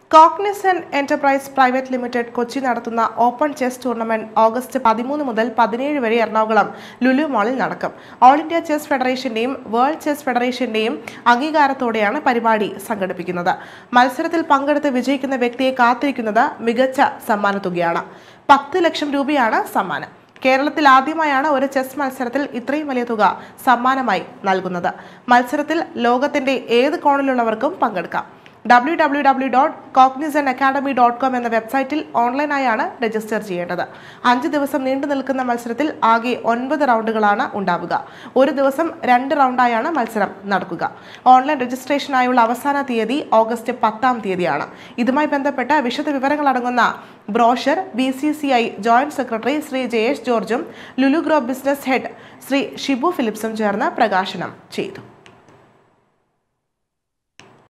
കോഗ്നിസൻ Enterprise Private Limited Kochi നടത്തുന്ന open chess tournament August പതിമൂന്ന് മുതൽ പതിനേഴ് വരെ എറണാകുളം ലുലു മാളിൽ നടക്കും ഓൾ ഇന്ത്യ ചെസ് ഫെഡറേഷന്റെയും വേൾഡ് ചെസ് ഫെഡറേഷന്റെയും അംഗീകാരത്തോടെയാണ് പരിപാടി സംഘടിപ്പിക്കുന്നത് മത്സരത്തിൽ പങ്കെടുത്ത് വിജയിക്കുന്ന വ്യക്തിയെ കാത്തിരിക്കുന്നത് മികച്ച സമ്മാനത്തുകയാണ് പത്ത് ലക്ഷം രൂപയാണ് സമ്മാനം കേരളത്തിൽ ആദ്യമായാണ് ഒരു ചെസ് മത്സരത്തിൽ ഇത്രയും വലിയ തുക സമ്മാനമായി നൽകുന്നത് മത്സരത്തിൽ ലോകത്തിന്റെ ഏത് കോണിലുള്ളവർക്കും പങ്കെടുക്കാം W W W dot Cognisan academy dot com എന്ന വെബ്സൈറ്റിൽ ഓൺലൈനായാണ് രജിസ്റ്റർ ചെയ്യേണ്ടത് അഞ്ച് ദിവസം നീണ്ടു നിൽക്കുന്ന മത്സരത്തിൽ ആകെ ഒൻപത് റൗണ്ടുകളാണ് ഉണ്ടാവുക ഒരു ദിവസം രണ്ട് റൗണ്ടായാണ് മത്സരം നടക്കുക ഓൺലൈൻ രജിസ്ട്രേഷനായുള്ള അവസാന തീയതി ഓഗസ്റ്റ് പത്താം തീയതിയാണ് ഇതുമായി ബന്ധപ്പെട്ട വിശദ വിവരങ്ങൾ അടങ്ങുന്ന brochure B C C I joint secretary Shri Jayesh ജോർജും Lulu grow business head Shri Shibu ഫിലിപ്സും ചേർന്ന് പ്രകാശനം ചെയ്തു